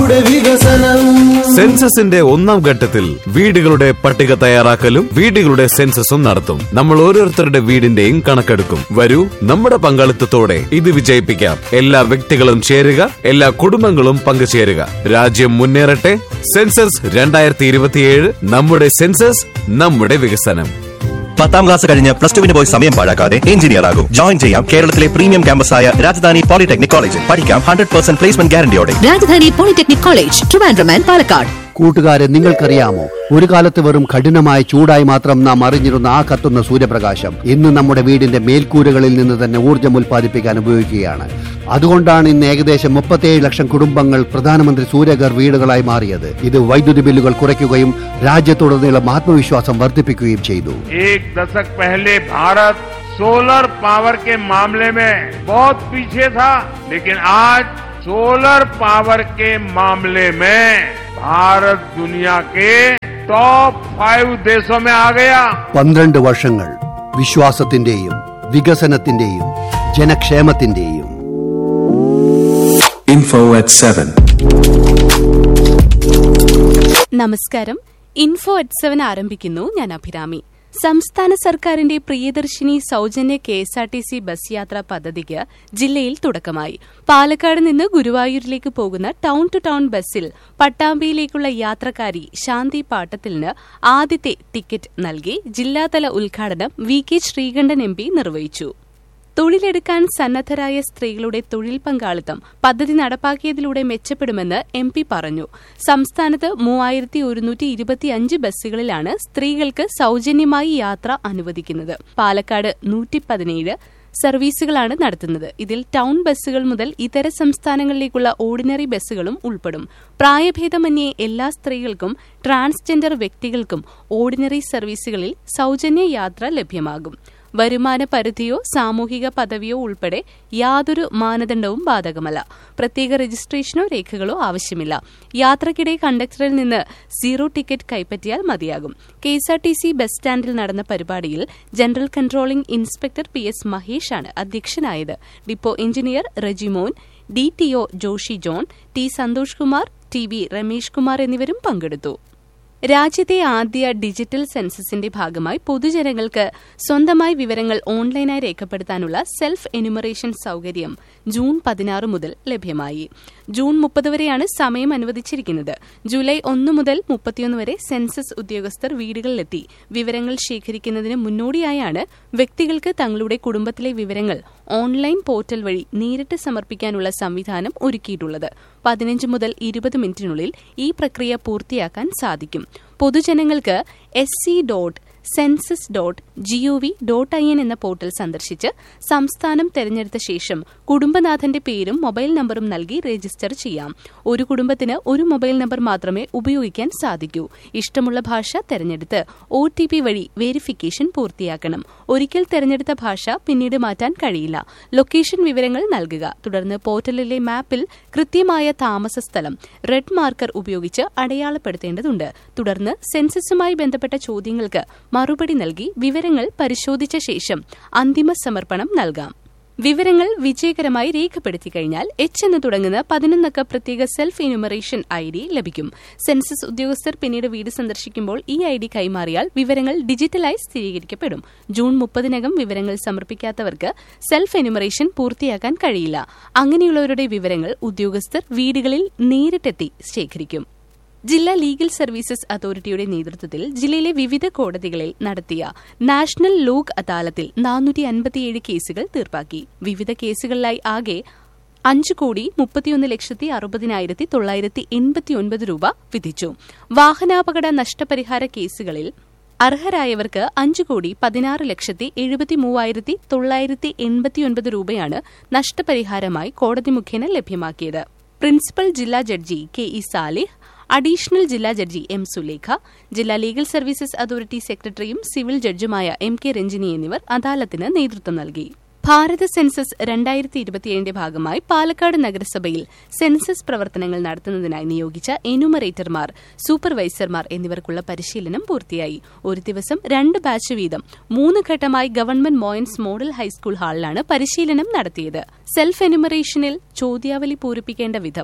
നമ്മുടെ വികസനം സെൻസസിന്റെ ഒന്നാം ഘട്ടത്തിൽ വീടുകളുടെ പട്ടിക തയ്യാറാക്കലും വീടുകളുടെ സെൻസസും നടത്തും നമ്മൾ ഓരോരുത്തരുടെ വീടിന്റെയും കണക്കെടുക്കും വരൂ നമ്മുടെ പങ്കാളിത്തത്തോടെ ഇത് വിജയിപ്പിക്കാം എല്ലാ വ്യക്തികളും ചേരുക എല്ലാ കുടുംബങ്ങളും പങ്കുചേരുക രാജ്യം മുന്നേറട്ടെ സെൻസസ് രണ്ടായിരത്തി ഇരുപത്തിയേഴ് നമ്മുടെ സെൻസസ് നമ്മുടെ വികസനം പത്താം ക്ലാസ് കഴിഞ്ഞ് പ്ലസ് ടുവിന് പോയി സമയം പാഴാക്കാതെ എഞ്ചിനീയർ ആകും ജോയിൻ ചെയ്യാം കേരളത്തിലെ പ്രീമിയം ക്യാമ്പസായ രാജധാനി പോളിടെക്നിക് കോളേജിൽ പഠിക്കാം ഹൺഡ്രഡ് പെർസെന്റ് പ്ലേസ്മെന്റ് ഗ്യാരണ്ടിയോടെ Rajadhani polytechnic college Trivandrum and Palakkad കൂട്ടുകാരെ നിങ്ങൾക്കറിയാമോ ഒരു കാലത്ത് വെറും കഠിനമായ ചൂടായി മാത്രം നാം അറിഞ്ഞിരുന്ന ആ കത്തുന്ന സൂര്യപ്രകാശം ഇന്ന് നമ്മുടെ വീടിന്റെ മേൽക്കൂരകളിൽ നിന്ന് തന്നെ ഊർജ്ജം ഉൽപ്പാദിപ്പിക്കാൻ ഉപയോഗിക്കുകയാണ് അതുകൊണ്ടാണ് ഇന്ന് ഏകദേശം മുപ്പത്തിയേഴ് ലക്ഷം കുടുംബങ്ങൾ പ്രധാനമന്ത്രി സൂര്യഘർ വീടുകളായി മാറിയത് ഇത് വൈദ്യുതി ബില്ലുകൾ കുറയ്ക്കുകയും രാജ്യത്തുടനീളം ആത്മവിശ്വാസം വർദ്ധിപ്പിക്കുകയും ചെയ്തു एक दशक पहले भारत सोलर पावर के मामले में बहुत पीछे था लेकिन आज सोलर पावर के मामले में भारत दुनिया के टॉप फाइव देशों में आ गया പന്ത്രണ്ട് വർഷങ്ങൾ വിശ്വാസത്തിന്റെയും വികസനത്തിന്റെയും ജനക്ഷേമത്തിന്റെയും Info at 7. നമസ്കാരം ഇൻഫോ അറ്റ് സെവൻ ആരംഭിക്കുന്നു ഞാൻ അഭിരാമി സംസ്ഥാന സർക്കാരിന്റെ പ്രിയദർശിനി സൗജന്യ K S R T C bus യാത്രാ പദ്ധതിക്ക് ജില്ലയിൽ തുടക്കമായി പാലക്കാട് നിന്ന് ഗുരുവായൂരിലേക്ക് പോകുന്ന ടൗൺ ടു ടൗൺ ബസ്സിൽ പട്ടാമ്പിയിലേക്കുള്ള യാത്രക്കാരി ശാന്തി പാട്ടത്തിലിന് ആദ്യത്തെ ടിക്കറ്റ് നൽകി ജില്ലാതല ഉദ്ഘാടനം V K Sreekandan M P നിർവഹിച്ചു തൊഴിലെടുക്കാൻ സന്നദ്ധരായ സ്ത്രീകളുടെ തൊഴിൽ പങ്കാളിത്തം പദ്ധതി നടപ്പാക്കിയതിലൂടെ മെച്ചപ്പെടുമെന്ന് എം പി പറഞ്ഞു സംസ്ഥാനത്ത് മൂവായിരത്തി ഒരുന്നൂറ്റി ഇരുപത്തിയഞ്ച് ബസ്സുകളിലാണ് സ്ത്രീകൾക്ക് സൌജന്യമായി യാത്ര അനുവദിക്കുന്നത് പാലക്കാട് നൂറ്റി പതിനേഴ് സർവീസുകളാണ് നടത്തുന്നത് ഇതിൽ ടൗൺ ബസ്സുകൾ മുതൽ ഇതര സംസ്ഥാനങ്ങളിലേക്കുള്ള ഓർഡിനറി ബസ്സുകളും ഉൾപ്പെടും പ്രായഭേദമന്യേ എല്ലാ സ്ത്രീകൾക്കും ട്രാൻസ്ജെൻഡർ വ്യക്തികൾക്കും ഓർഡിനറി സർവീസുകളിൽ സൌജന്യ യാത്ര ലഭ്യമാകും വരുമാന പരിധിയോ സാമൂഹിക പദവിയോ ഉൾപ്പെടെ യാതൊരു മാനദണ്ഡവും ബാധകമല്ല പ്രത്യേക രജിസ്ട്രേഷനോ രേഖകളോ ആവശ്യമില്ല യാത്രക്കിടെ കണ്ടക്ടറിൽ നിന്ന് സീറോ ടിക്കറ്റ് കൈപ്പറ്റിയാൽ മതിയാകും K S R T C bus സ്റ്റാൻഡിൽ നടന്ന പരിപാടിയിൽ general controlling inspector P S മഹേഷാണ് അധ്യക്ഷനായത് depot engineer Rejimon D T O Joshi John T Santhosh Kumar T V Ramesh Kumar എന്നിവരും പങ്കെടുത്തു രാജ്യത്തെ ആദ്യ ഡിജിറ്റൽ സെൻസസിന്റെ ഭാഗമായി പൊതുജനങ്ങൾക്ക് സ്വന്തമായി വിവരങ്ങൾ ഓൺലൈനായി രേഖപ്പെടുത്താനുള്ള സെൽഫ് എന്യൂമറേഷൻ സൌകര്യം ജൂൺ പതിനാറ് മുതൽ ലഭ്യമായി ജൂൺ മുപ്പത് വരെയാണ് സമയം അനുവദിച്ചിരിക്കുന്നത് ജൂലൈ ഒന്ന് മുതൽ മുപ്പത്തിയൊന്ന് വരെ സെൻസസ് ഉദ്യോഗസ്ഥർ വീടുകളിലെത്തി വിവരങ്ങൾ ശേഖരിക്കുന്നതിന് മുന്നോടിയായാണ് വ്യക്തികൾക്ക് തങ്ങളുടെ കുടുംബത്തിലെ വിവരങ്ങൾ ഓൺലൈൻ പോർട്ടൽ വഴി നേരിട്ട് സമർപ്പിക്കാനുള്ള സംവിധാനം ഒരുക്കിയിട്ടുള്ളത് പതിനഞ്ച് മുതൽ ഇരുപത് മിനിറ്റിനുള്ളിൽ ഈ പ്രക്രിയ പൂർത്തിയാക്കാൻ സാധിക്കും പൊതുജനങ്ങൾക്ക് S C dot census dot G O V dot I N എന്ന പോർട്ടൽ സന്ദർശിച്ച് സംസ്ഥാനം തെരഞ്ഞെടുത്ത ശേഷം കുടുംബനാഥന്റെ പേരും മൊബൈൽ നമ്പറും നൽകി രജിസ്റ്റർ ചെയ്യാം ഒരു കുടുംബത്തിന് ഒരു മൊബൈൽ നമ്പർ മാത്രമേ ഉപയോഗിക്കാൻ സാധിക്കൂ ഇഷ്ടമുള്ള ഭാഷ തെരഞ്ഞെടുത്ത് ഒ ടി പി വഴി വെരിഫിക്കേഷൻ പൂർത്തിയാക്കണം ഒരിക്കൽ തെരഞ്ഞെടുത്ത ഭാഷ പിന്നീട് മാറ്റാൻ കഴിയില്ല ലൊക്കേഷൻ വിവരങ്ങൾ നൽകുക തുടർന്ന് പോർട്ടലിലെ മാപ്പിൽ കൃത്യമായ താമസ സ്ഥലം റെഡ് മാർക്കർ ഉപയോഗിച്ച് അടയാളപ്പെടുത്തേണ്ടതുണ്ട് തുടർന്ന് സെൻസസുമായി ബന്ധപ്പെട്ട ചോദ്യങ്ങൾക്ക് മറുപടി നൽകി വിവരങ്ങൾ പരിശോധിച്ച ശേഷം അന്തിമ സമർപ്പണം നൽകാം വിവരങ്ങൾ വിജയകരമായി രേഖപ്പെടുത്തി കഴിഞ്ഞാൽ എച്ച് എന്ന് തുടങ്ങുന്ന പതിനൊന്നക്ക പ്രത്യേക സെൽഫ് എന്യൂമറേഷൻ ഐ ഡി ലഭിക്കും സെൻസസ് ഉദ്യോഗസ്ഥർ പിന്നീട് വീട് സന്ദർശിക്കുമ്പോൾ ഈ ഐ ഡി കൈമാറിയാൽ വിവരങ്ങൾ ഡിജിറ്റലായി സ്ഥിരീകരിക്കപ്പെടും ജൂൺ മുപ്പതിനകം വിവരങ്ങൾ സമർപ്പിക്കാത്തവർക്ക് സെൽഫ് എന്യൂമറേഷൻ പൂർത്തിയാക്കാൻ കഴിയില്ല അങ്ങനെയുള്ളവരുടെ വിവരങ്ങൾ ഉദ്യോഗസ്ഥർ വീടുകളിൽ നേരിട്ടെത്തി ശേഖരിക്കും ജില്ലാ ലീഗൽ സർവീസസ് അതോറിറ്റിയുടെ നേതൃത്വത്തിൽ ജില്ലയിലെ വിവിധ കോടതികളിൽ നടത്തിയ നാഷണൽ ലോക് അദാലത്തിൽ നാനൂറ്റി അൻപത്തിയേഴ് കേസുകൾ തീർപ്പാക്കി വിവിധ കേസുകളിലായി ആകെ അഞ്ച് കോടി മുപ്പത്തിയൊന്ന് ലക്ഷത്തി അറുപതിനായിരത്തി തൊള്ളായിരത്തി എൺപത്തിയൊൻപത് രൂപ വിധിച്ചു വാഹനാപകട നഷ്ടപരിഹാര കേസുകളിൽ അർഹരായവർക്ക് അഞ്ച് കോടി പതിനാറ് ലക്ഷത്തി എഴുപത്തി മൂവായിരത്തി തൊള്ളായിരത്തി എൺപത്തിയൊൻപത് രൂപയാണ് നഷ്ടപരിഹാരമായി കോടതി മുഖേന ലഭ്യമാക്കിയത് പ്രിൻസിപ്പൽ ജില്ലാ ജഡ്ജി കെ ഇ സാലിഹ് അഡീഷണൽ ജില്ലാ ജഡ്ജി എം സുലേഖ ജില്ലാ ലീഗൽ സർവീസസ് അതോറിറ്റി സെക്രട്ടറിയും സിവിൽ ജഡ്ജുമായ എം കെ രഞ്ജിനി എന്നിവർ അദാലത്തിന് നേതൃത്വം നൽകി ഭാരത സെൻസസ് രണ്ടായിരത്തി ഇരുപത്തിയേഴിന്റെ ഭാഗമായി പാലക്കാട് നഗരസഭയിൽ സെൻസസ് പ്രവർത്തനങ്ങൾ നടത്തുന്നതിനായി നിയോഗിച്ച എന്യൂമറേറ്റർമാർ സൂപ്പർവൈസർമാർ എന്നിവർക്കുള്ള പരിശീലനം പൂർത്തിയായി ഒരു ദിവസം രണ്ട് ബാച്ച് വീതം മൂന്ന് ഘട്ടമായി ഗവൺമെന്റ് മോയൻസ് മോഡൽ ഹൈസ്കൂൾ ഹാളിലാണ് പരിശീലനം നടത്തിയത് സെൽഫ് എന്യൂമറേഷനിൽ ചോദ്യാവലി പൂരിപ്പിക്കേണ്ട വിധം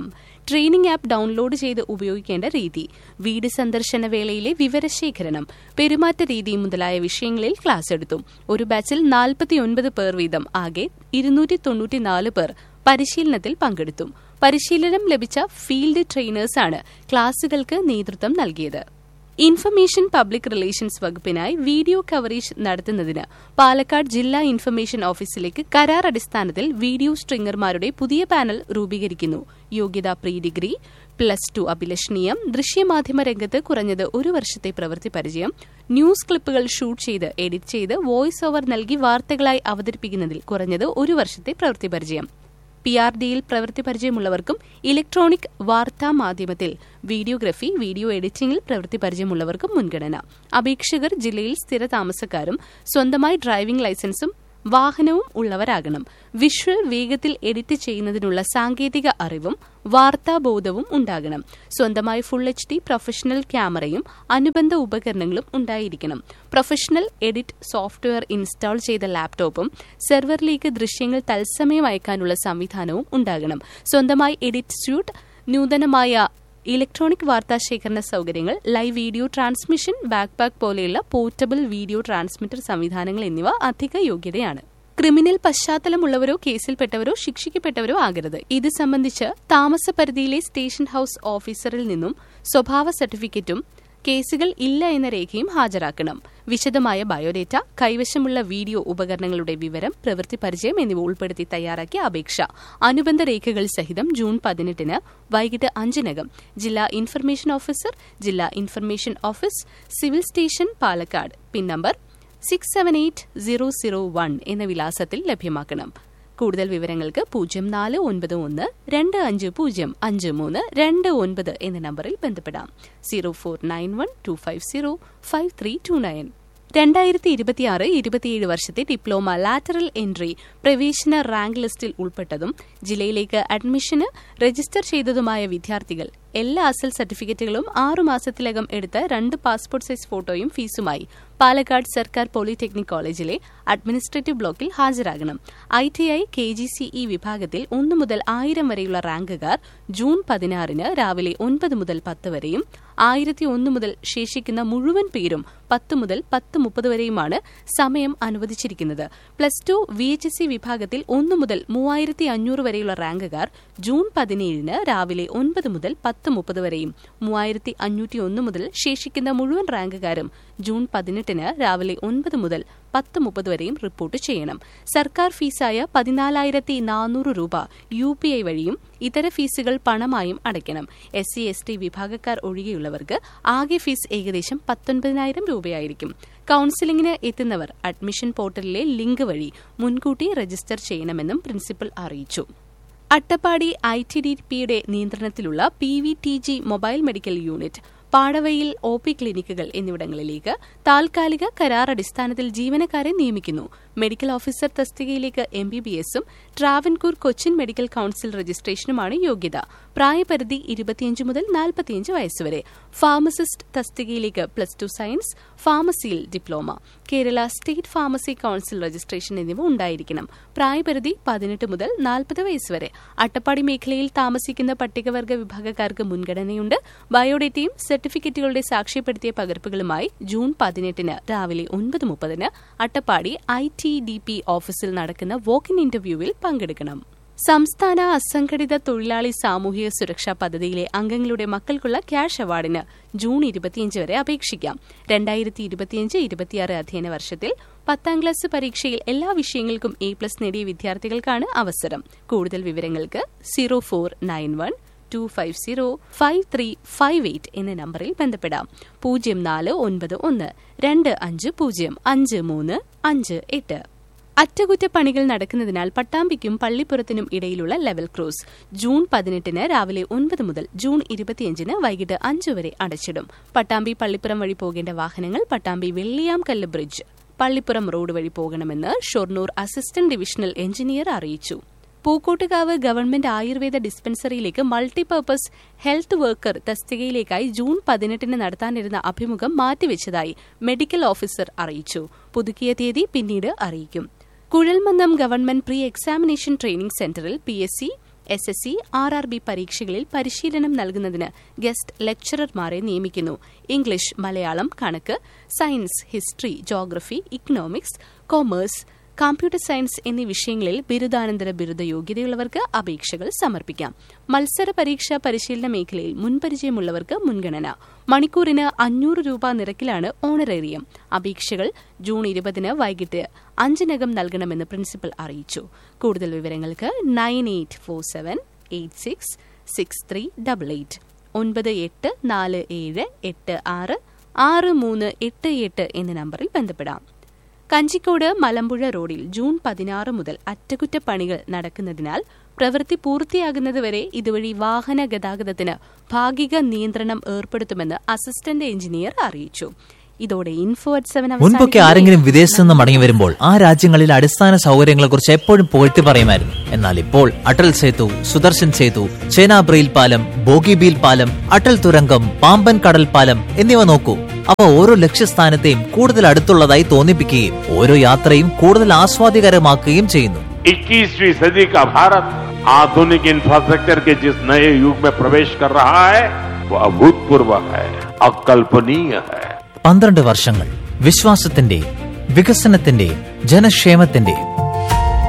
ട്രെയിനിംഗ് ആപ്പ് ഡൌൺലോഡ് ചെയ്ത് ഉപയോഗിക്കേണ്ട രീതി വീട് സന്ദർശന വേളയിലെ വിവരശേഖരണം പെരുമാറ്റ രീതി മുതലായ വിഷയങ്ങളിൽ ക്ലാസ് എടുത്തു ഒരു ബാച്ചിൽ നാൽപ്പത്തിയൊൻപത് പേർ വീതം ആകെ ഇരുന്നൂറ്റി തൊണ്ണൂറ്റിനാല് പേർ പരിശീലനത്തിൽ പങ്കെടുത്തു പരിശീലനം ലഭിച്ച ഫീൽഡ് ട്രെയിനേഴ്സാണ് ക്ലാസുകൾക്ക് നേതൃത്വം നൽകിയത് ഇൻഫർമേഷൻ പബ്ലിക് റിലേഷൻസ് വകുപ്പിനായി വീഡിയോ കവറേജ് നടത്തുന്നതിന് പാലക്കാട് ജില്ലാ ഇൻഫർമേഷൻ ഓഫീസിലേക്ക് കരാർ അടിസ്ഥാനത്തിൽ വീഡിയോ സ്ട്രിംഗർമാരുടെ പുതിയ പാനൽ രൂപീകരിക്കുന്നു യോഗ്യത പ്രീ ഡിഗ്രി പ്ലസ് ടു അഭിലഷണീയം ദൃശ്യമാധ്യമ രംഗത്ത് കുറഞ്ഞത് ഒരു വർഷത്തെ പ്രവൃത്തി പരിചയം ന്യൂസ് ക്ലിപ്പുകൾ ഷൂട്ട് ചെയ്ത് എഡിറ്റ് ചെയ്ത് വോയിസ് ഓവർ നൽകി വാർത്തകളായി അവതരിപ്പിക്കുന്നതിൽ കുറഞ്ഞത് ഒരു വർഷത്തെ പ്രവൃത്തി പരിചയം പി ആർ ഡിയിൽ പ്രവൃത്തി പരിചയമുള്ളവർക്കും ഇലക്ട്രോണിക് വാർത്താ മാധ്യമത്തിൽ വീഡിയോഗ്രഫി വീഡിയോ എഡിറ്റിംഗിൽ പ്രവൃത്തി പരിചയമുള്ളവർക്കും മുൻഗണന അപേക്ഷകർ ജില്ലയിൽ സ്ഥിര താമസക്കാരും സ്വന്തമായി ഡ്രൈവിംഗ് ലൈസൻസും വാഹനവും ഉള്ളവരാകണം വിഷ്വൽ വേഗത്തിൽ എഡിറ്റ് ചെയ്യുന്നതിനുള്ള സാങ്കേതിക അറിവും വാർത്താബോധവും ഉണ്ടാകണം സ്വന്തമായി ഫുൾ എച്ച് ഡി പ്രൊഫഷണൽ ക്യാമറയും അനുബന്ധ ഉപകരണങ്ങളും ഉണ്ടായിരിക്കണം പ്രൊഫഷണൽ എഡിറ്റ് സോഫ്റ്റ്വെയർ ഇൻസ്റ്റാൾ ചെയ്ത ലാപ്ടോപ്പും സെർവറിലേക്ക് ദൃശ്യങ്ങൾ തത്സമയം അയക്കാനുള്ള സംവിധാനവും ഉണ്ടാകണം സ്വന്തമായി എഡിറ്റ് സ്യൂട്ട് നൂതനമായ ഇലക്ട്രോണിക് വാർത്താ ശേഖരണ സൗകര്യങ്ങൾ ലൈവ് വീഡിയോ ട്രാൻസ്മിഷൻ ബാക്ക്പാക്ക് പോലെയുള്ള പോർട്ടബിൾ വീഡിയോ ട്രാൻസ്മിറ്റർ സംവിധാനങ്ങൾ എന്നിവ അധിക യോഗ്യതയാണ് ക്രിമിനൽ പശ്ചാത്തലമുള്ളവരോ കേസിൽപ്പെട്ടവരോ ശിക്ഷിക്കപ്പെട്ടവരോ ആകരുത് ഇത് സംബന്ധിച്ച് താമസപരിധിയിലെ സ്റ്റേഷൻ ഹൌസ് ഓഫീസറിൽ നിന്നും സ്വഭാവ സർട്ടിഫിക്കറ്റും കേസുകൾ ഇല്ല എന്ന രേഖയും ഹാജരാക്കണം വിശദമായ ബയോഡേറ്റ കൈവശമുള്ള വീഡിയോ ഉപകരണങ്ങളുടെ വിവരം പ്രവൃത്തി പരിചയം എന്നിവ ഉൾപ്പെടുത്തി തയ്യാറാക്കിയ അപേക്ഷ അനുബന്ധ രേഖകൾ സഹിതം ജൂൺ പതിനെട്ടിന് വൈകിട്ട് അഞ്ചിനകം ജില്ലാ ഇൻഫർമേഷൻ ഓഫീസർ ജില്ലാ information office civil station Palakkad pin number six seven eight zero zero one എന്ന വിലാസത്തിൽ ലഭ്യമാക്കണം കൂടുതൽ വിവരങ്ങൾക്ക് പൂജ്യം നാല് ഒൻപത് ഒന്ന് രണ്ട് അഞ്ച് പൂജ്യം അഞ്ച് മൂന്ന് രണ്ട് ഒൻപത് എന്ന നമ്പറിൽ ബന്ധപ്പെടാം zero four nine one two five zero five three two nine രണ്ടായിരത്തി ഇരുപത്തിയാറ് ഇരുപത്തിയേഴ് വർഷത്തെ ഡിപ്ലോമ ലാറ്ററൽ എൻട്രി പ്രവേശന റാങ്ക് ലിസ്റ്റിൽ ഉൾപ്പെട്ടതും ജില്ലയിലേക്ക് അഡ്മിഷന് രജിസ്റ്റർ ചെയ്തതുമായ വിദ്യാർത്ഥികൾ എല്ലാ അസൽ സർട്ടിഫിക്കറ്റുകളും ആറുമാസത്തിലകം എടുത്ത് രണ്ട് പാസ്പോർട്ട് സൈസ് ഫോട്ടോയും ഫീസുമായി പാലക്കാട് സർക്കാർ പോളിടെക്നിക് കോളേജിലെ അഡ്മിനിസ്ട്രേറ്റീവ് ബ്ലോക്കിൽ ഹാജരാകണം I T I K G C E വിഭാഗത്തിൽ ഒന്നു മുതൽ ആയിരം വരെയുള്ള റാങ്കുകാർ ജൂൺ പതിനാറിന് രാവിലെ ഒൻപത് മുതൽ പത്ത് വരെയും ആയിരത്തി ഒന്ന് മുതൽ ശേഷിക്കുന്ന മുഴുവൻ പേരും പത്ത് മുതൽ പത്ത് മുപ്പത് വരെയുമാണ് സമയം അനുവദിച്ചിരിക്കുന്നത് plus two V H S C വിഭാഗത്തിൽ ഒന്നു മുതൽ മൂവായിരത്തി അഞ്ഞൂറ് വരെയുള്ള റാങ്കുകാർ ജൂൺ പതിനേഴിന് രാവിലെ ഒൻപത് മുതൽ പത്ത് മുപ്പത് വരെയും മൂവായിരത്തി അഞ്ഞൂറ്റി ഒന്ന് മുതൽ ശേഷിക്കുന്ന മുഴുവൻ റാങ്കുകാരും ജൂൺ പതിനെട്ടിന് രാവിലെ ഒൻപത് മുതൽ പത്ത് മുപ്പത് വരെയും റിപ്പോർട്ട് ചെയ്യണം സർക്കാർ ഫീസായ പതിനാലായിരത്തി നാനൂറ് രൂപ യു പി ഐ വഴിയും ഇതര ഫീസുകൾ പണമായും അടയ്ക്കണം എസ് സി എസ് ടി വിഭാഗക്കാർ ഒഴികെയുള്ളവർക്ക് ആകെ ഫീസ് ഏകദേശം പത്തൊൻപതിനായിരം രൂപയായിരിക്കും കൌൺസിലിംഗിന് എത്തുന്നവർ അഡ്മിഷൻ പോർട്ടലിലെ ലിങ്ക് വഴി മുൻകൂട്ടി രജിസ്റ്റർ ചെയ്യണമെന്നും പ്രിൻസിപ്പൽ അറിയിച്ചു അട്ടപ്പാടി ഐ ടി ഡി പിയുടെ നിയന്ത്രണത്തിലുള്ള P V T G mobile medical unit പാടവയിൽ ഒ പി ക്ലിനിക്കുകൾ എന്നിവിടങ്ങളിലേക്ക് താൽക്കാലിക കരാർ അടിസ്ഥാനത്തിൽ ജീവനക്കാരെ നിയമിക്കുന്നു മെഡിക്കൽ ഓഫീസർ തസ്തികയിലേക്ക് എം ബി ബി എസും ട്രാവൻകൂർ കൊച്ചിൻ മെഡിക്കൽ കൌൺസിൽ രജിസ്ട്രേഷനുമാണ് യോഗ്യത പ്രായപരിധി ഇരുപത്തിയഞ്ച് മുതൽ നാൽപ്പത്തിയഞ്ച് വയസ്സുവരെ ഫാർമസിസ്റ്റ് തസ്തികയിലേക്ക് പ്ലസ് ടു സയൻസ് ഫാർമസിയിൽ diploma Kerala state pharmacy council registration എന്നിവ ഉണ്ടായിരിക്കണം പ്രായപരിധി പതിനെട്ട് മുതൽ നാൽപ്പത് വയസ്സുവരെ അട്ടപ്പാടി മേഖലയിൽ താമസിക്കുന്ന പട്ടികവർഗ വിഭാഗക്കാർക്ക് മുൻഗണനയുണ്ട് ബയോഡേറ്റയും സർട്ടിഫിക്കറ്റുകളുടെ സാക്ഷ്യപ്പെടുത്തിയ പകർപ്പുകളുമായി ജൂൺ പതിനെട്ടിന് രാവിലെ ഒൻപത് മുപ്പതിന് Attappadi I T D P ഓഫീസിൽ നടക്കുന്ന വോക്കിൻ ഇന്റർവ്യൂവിൽ പങ്കെടുക്കണം സംസ്ഥാന അസംഘടിത തൊഴിലാളി സാമൂഹിക സുരക്ഷാ പദ്ധതിയിലെ അംഗങ്ങളുടെ മക്കൾക്കുള്ള ക്യാഷ് അവാർഡിന് ജൂൺ ഇരുപത്തിയഞ്ച് വരെ അപേക്ഷിക്കാം രണ്ടായിരത്തി ഇരുപത്തിയഞ്ച് ഇരുപത്തിയാറ് അധ്യയന വർഷത്തിൽ പത്താം ക്ലാസ് പരീക്ഷയിൽ എല്ലാ വിഷയങ്ങൾക്കും എ പ്ലസ് നേടിയ വിദ്യാർത്ഥികൾക്കാണ് അവസരം കൂടുതൽ വിവരങ്ങൾക്ക് zero four nine one two five zero five three five eight എന്ന നമ്പറിൽ ബന്ധപ്പെടാം പൂജ്യം നാല് ഒൻപത് ഒന്ന് രണ്ട് അഞ്ച് പൂജ്യം അഞ്ച് മൂന്ന് അഞ്ച് എട്ട് അറ്റകുറ്റപ്പണികൾ നടക്കുന്നതിനാൽ പട്ടാമ്പിക്കും പള്ളിപ്പുറത്തിനും ഇടയിലുള്ള ലെവൽ ക്രോസ് ജൂൺ പതിനെട്ടിന് രാവിലെ ഒൻപത് മുതൽ ജൂൺ ഇരുപത്തിയഞ്ചിന് വൈകിട്ട് അഞ്ചു വരെ അടച്ചിടും പട്ടാമ്പി പള്ളിപ്പുറം വഴി പോകേണ്ട വാഹനങ്ങൾ പട്ടാമ്പി വെള്ളിയാംകല്ല് ബ്രിഡ്ജ് പള്ളിപ്പുറം റോഡ് വഴി പോകണമെന്ന് ഷൊർണൂർ അസിസ്റ്റന്റ് ഡിവിഷണൽ എഞ്ചിനീയർ അറിയിച്ചു പൂക്കോട്ടുകാവ് ഗവൺമെന്റ് ആയുർവേദ ഡിസ്പെൻസറിയിലേക്ക് മൾട്ടിപർപ്പസ് ഹെൽത്ത് വർക്കർ തസ്തികയിലേക്കായി ജൂൺ പതിനെട്ടിന് നടത്താനിരുന്ന അഭിമുഖം മാറ്റിവെച്ചതായി മെഡിക്കൽ ഓഫീസർ അറിയിച്ചു പുതുക്കിയ തീയതി പിന്നീട് അറിയിക്കും കുഴൽമന്ദം ഗവൺമെന്റ് പ്രീ എക്സാമിനേഷൻ ട്രെയിനിംഗ് സെന്ററിൽ P S C S S C R R B പരീക്ഷകളിൽ പരിശീലനം നൽകുന്നതിന് ഗസ്റ്റ് ലെക്ചറർമാരെ നിയമിക്കുന്നു ഇംഗ്ലീഷ് മലയാളം കണക്ക് science history geography economics commerce computer science എന്നീ വിഷയങ്ങളിൽ ബിരുദാനന്തര ബിരുദ യോഗ്യതയുള്ളവർക്ക് അപേക്ഷകൾ സമർപ്പിക്കാം മത്സര പരീക്ഷാ പരിശീലന മേഖലയിൽ മുൻപരിചയമുള്ളവർക്ക് മുൻഗണന മണിക്കൂറിന് അഞ്ഞൂറ് രൂപ നിരക്കിലാണ് ഓണറേറിയം അപേക്ഷകൾ ജൂൺ ഇരുപതിന് വൈകിട്ട് അഞ്ചിനകം നൽകണമെന്ന് പ്രിൻസിപ്പൽ അറിയിച്ചു കൂടുതൽ വിവരങ്ങൾക്ക് nine eight four seven eight six six three double eight ഒൻപത് എട്ട് നാല് ഏഴ് എട്ട് ആറ് ആറ് മൂന്ന് എട്ട് എട്ട് എന്ന നമ്പറിൽ ബന്ധപ്പെടാം കഞ്ചിക്കോട് മലമ്പുഴ റോഡിൽ ജൂൺ പതിനാറ് മുതൽ അറ്റകുറ്റപ്പണികൾ നടക്കുന്നതിനാൽ പ്രവൃത്തി പൂർത്തിയാകുന്നതുവരെ ഇതുവഴി വാഹന ഗതാഗതത്തിന് ഭാഗിക നിയന്ത്രണം ഏർപ്പെടുത്തുമെന്ന് അസിസ്റ്റന്റ് എഞ്ചിനീയർ അറിയിച്ചു ഇതോടെ ഇൻഫോ അറ്റ് സെവൻ മുൻപൊക്കെ ആരെങ്കിലും വിദേശത്ത് നിന്ന് മടങ്ങി വരുമ്പോൾ ആ രാജ്യങ്ങളിൽ അടിസ്ഥാന സൗകര്യങ്ങളെ കുറിച്ച് എപ്പോഴും പുകഴ്ത്തി പറയുമായിരുന്നു എന്നാൽ ഇപ്പോൾ അടൽ സേതു സുദർശൻ സേതു ചേനാബ്രയിൽ പാലം ബോഗിബീൽ പാലം അടൽ തുരങ്കം പാമ്പൻ കടൽ പാലം എന്നിവ നോക്കൂ അവ ഓരോ ലക്ഷ്യസ്ഥാനത്തെയും കൂടുതൽ അടുത്തുള്ളതായി തോന്നിപ്പിക്കുകയും ഓരോ യാത്രയും കൂടുതൽ ആസ്വാദികരമാക്കുകയും ചെയ്യുന്നു 21वीं सदी का भारत आधुनिक इंफ्रास्ट्रक्चर के जिस नए युग में प्रवेश कर रहा है वो अभूतपूर्व है अकल्पनीय है പന്ത്രണ്ട് വർഷങ്ങൾ വിശ്വാസത്തിന്റെ വികസനത്തിന്റെ ജനക്ഷേമത്തിന്റെ